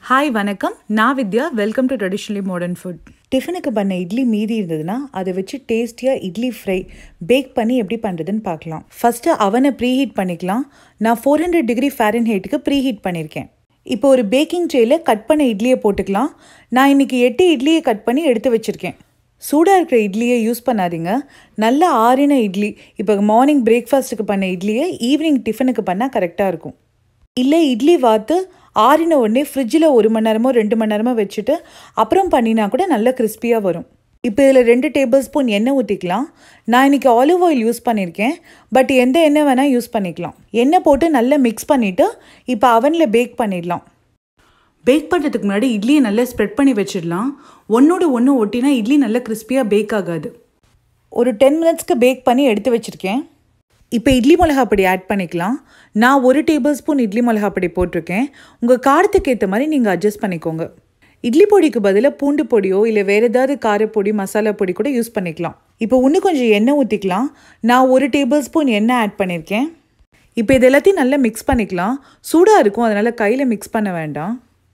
hi வணக்கம் நான் Vidya welcome to traditionally modern food டிஃபனுக்கு பண்ண இட்லி மீதி இருந்ததுன்னா அதை வச்சு டேஸ்டியாக இட்லி ஃப்ரை பேக் பண்ணி எப்படி பண்ணுறதுன்னு பார்க்கலாம் ஃபஸ்ட்டு அவனை ப்ரீ ஹீட் பண்ணிக்கலாம் நான் ஃபோர் ஹண்ட்ரட் டிகிரி ஃபேரன் ஹீட்டுக்கு ப்ரீ ஹீட் பண்ணியிருக்கேன் இப்போ ஒரு பேக்கிங் ட்ரேயில் கட் பண்ண இட்லியை போட்டுக்கலாம் நான் இன்றைக்கி எட்டு இட்லியை கட் பண்ணி எடுத்து வச்சுருக்கேன் சூடாக இருக்கிற இட்லியை யூஸ் பண்ணாதீங்க நல்ல ஆறின இட்லி இப்போ மார்னிங் பிரேக்ஃபாஸ்ட்டுக்கு பண்ண இட்லியை ஈவினிங் டிஃபனுக்கு பண்ணால் கரெக்டாக இருக்கும் இல்லை இட்லி வாத்து ஆறின உடனே ஃப்ரிட்ஜில் ஒரு மணி நேரமோ ரெண்டு மணி நேரமோ வச்சுட்டு அப்புறம் பண்ணினா கூட நல்ல கிறிஸ்பியாக வரும் இப்போ இதில் ரெண்டு டேபிள் ஸ்பூன் எண்ணெய் ஊற்றிக்கலாம் நான் இன்றைக்கி ஆலிவ் ஆயில் யூஸ் பண்ணியிருக்கேன் பட் எந்த எண்ணெய் வேணால் யூஸ் பண்ணிக்கலாம் எண்ணெய் போட்டு நல்லா மிக்ஸ் பண்ணிவிட்டு இப்போ அவனில் பேக் பண்ணிடலாம் பேக் பண்ணுறதுக்கு முன்னாடி இட்லியை நல்லா ஸ்ப்ரெட் பண்ணி வச்சிடலாம் ஒன்றோட ஒன்று ஒட்டினா இட்லி நல்லா கிறிஸ்பியாக பேக் ஆகாது ஒரு டென் மினிட்ஸ்க்கு பேக் பண்ணி எடுத்து வச்சுருக்கேன் இப்போ இட்லி மிளகா பொடி ஆட் பண்ணிக்கலாம் நான் ஒரு டேபிள் ஸ்பூன் இட்லி மிளகா பொடி போட்டிருக்கேன் உங்கள் காரத்துக்கு ஏற்ற மாதிரி நீங்கள் அட்ஜஸ்ட் பண்ணிக்கோங்க இட்லி பொடிக்கு பதிலாக பூண்டு பொடியோ இல்லை வேறு ஏதாவது காரப்பொடி மசாலா பொடி கூட யூஸ் பண்ணிக்கலாம் இப்போ இன்னும் கொஞ்சம் எண்ணெய் ஊற்றிக்கலாம் நான் ஒரு டேபிள் ஸ்பூன் எண்ணெய் ஆட் பண்ணியிருக்கேன் இப்போ இது எல்லாத்தையும் நல்லா மிக்ஸ் பண்ணிக்கலாம் சூடாக இருக்கும் அதனால் கையில் மிக்ஸ் பண்ண வேண்டாம்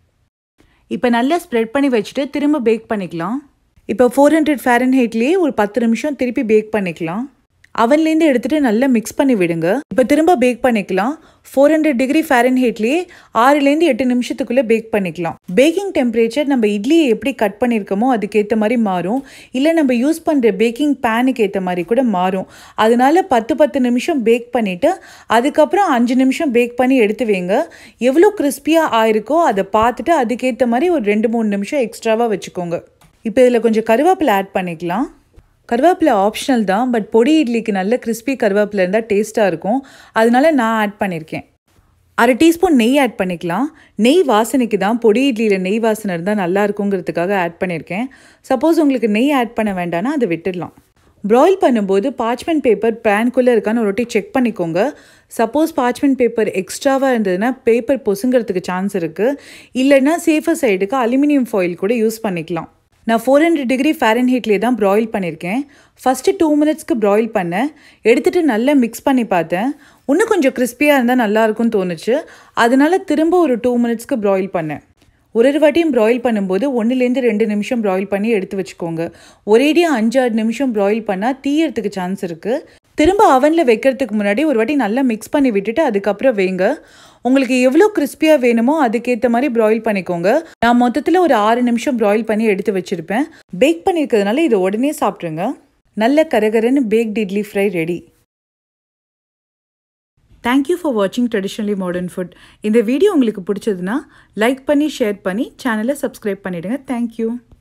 இப்போ நல்லா ஸ்ப்ரெட் பண்ணி வச்சுட்டு திரும்ப பேக் பண்ணிக்கலாம் இப்போ ஃபோர் ஹண்ட்ரட் ஃபேரன் ஹீட்லேயே ஒரு பத்து நிமிஷம் திருப்பி பேக் பண்ணிக்கலாம் அவன்லேருந்து எடுத்துகிட்டு நல்லா மிக்ஸ் பண்ணி விடுங்க இப்போ திரும்ப பேக் பண்ணிக்கலாம் ஃபோர் ஹண்ட்ரட் டிகிரி ஃபேரன் ஹீட்லேயே ஆறுலேருந்து எட்டு நிமிஷத்துக்குள்ளே பேக் பண்ணிக்கலாம் பேக்கிங் டெம்பரேச்சர் நம்ம இட்லியை எப்படி கட் பண்ணியிருக்கோமோ அதுக்கேற்ற மாதிரி மாறும் இல்லை நம்ம யூஸ் பண்ணுற பேக்கிங் பேனுக்கு ஏற்ற மாதிரி கூட மாறும் அதனால பத்து பத்து நிமிஷம் பேக் பண்ணிவிட்டு அதுக்கப்புறம் அஞ்சு நிமிஷம் பேக் பண்ணி எடுத்து வைங்க எவ்வளோ கிறிஸ்பியாக ஆயிருக்கோ அதை பார்த்துட்டு அதுக்கேற்ற மாதிரி ஒரு ரெண்டு மூணு நிமிஷம் எக்ஸ்ட்ராவாக வச்சுக்கோங்க இப்போ இதில் கொஞ்சம் கருவேப்பிலை ஆட் பண்ணிக்கலாம் கருவேப்பிலை ஆப்ஷனல் தான் பட் பொடி இட்லிக்கு நல்ல கிறிஸ்பி கருவேப்பிலை இருந்தால் டேஸ்ட்டாக இருக்கும் அதனால நான் ஆட் பண்ணியிருக்கேன் அரை டீஸ்பூன் நெய் ஆட் பண்ணிக்கலாம் நெய் வாசனைக்கு தான் பொடி இட்லியில் நெய் வாசனை இருந்தால் நல்லா இருக்குங்கிறதுக்காக ஆட் பண்ணியிருக்கேன் சப்போஸ் உங்களுக்கு நெய் ஆட் பண்ண வேண்டாம்னா அதை விட்டுடலாம் ப்ராயில் பண்ணும்போது பார்ச்மெண்ட் பேப்பர் பேன்குள்ளே இருக்கான்னு ஒரு வாட்டி செக் பண்ணிக்கோங்க சப்போஸ் பார்ச்மெண்ட் பேப்பர் எக்ஸ்ட்ராவாக இருந்ததுன்னா பேப்பர் பொசுங்கிறதுக்கு சான்ஸ் இருக்குது இல்லைன்னா சேஃபர் சைடுக்கு அலுமினியம் ஃபாயில் கூட யூஸ் பண்ணிக்கலாம் நான் ஃபோர் ஹண்ட்ரட் டிகிரி ஃபேரன் ஹீட்லேயே தான் ப்ராயில் பண்ணியிருக்கேன் ஃபஸ்ட்டு டூ மினிட்ஸ்க்கு ப்ராயில் பண்ணேன் எடுத்துகிட்டு நல்லா மிக்ஸ் பண்ணி பார்த்தேன் இன்னும் கொஞ்சம் கிறிஸ்பியாக இருந்தால் நல்லாயிருக்கும்னு தோணுச்சு அதனால திரும்ப ஒரு டூ மினிட்ஸ்க்கு ப்ராயில் பண்ணேன் ஒரு ஒரு வாட்டியும் ப்ராயில் பண்ணும்போது ஒன்றுலேருந்து ரெண்டு நிமிஷம் ப்ராயில் பண்ணி எடுத்து வச்சுக்கோங்க ஒரேடியாக அஞ்சாறு நிமிஷம் ப்ராயில் பண்ணால் தீயறதுக்கு சான்ஸ் இருக்குது திரும்ப அவனில் வைக்கிறதுக்கு முன்னாடி ஒரு வாட்டி நல்லா மிக்ஸ் பண்ணி விட்டுட்டு அதுக்கப்புறம் வைங்க உங்களுக்கு எவ்வளோ கிறிஸ்பியாக வேணுமோ அதுக்கேற்ற மாதிரி ப்ராயில் பண்ணிக்கோங்க நான் மொத்தத்தில் ஒரு ஆறு நிமிஷம் ப்ராயில் பண்ணி எடுத்து வச்சுருப்பேன் பேக் பண்ணியிருக்கிறதுனால இதை உடனே சாப்பிட்ருங்க நல்ல கரகரன்னு baked idli fry ready thank you for வாட்சிங் ட்ரெடிஷ்னலி மாடர்ன் ஃபுட் இந்த வீடியோ உங்களுக்கு பிடிச்சதுன்னா லைக் பண்ணி ஷேர் பண்ணி சேனலை சப்ஸ்கிரைப் பண்ணிவிடுங்க தேங்க்யூ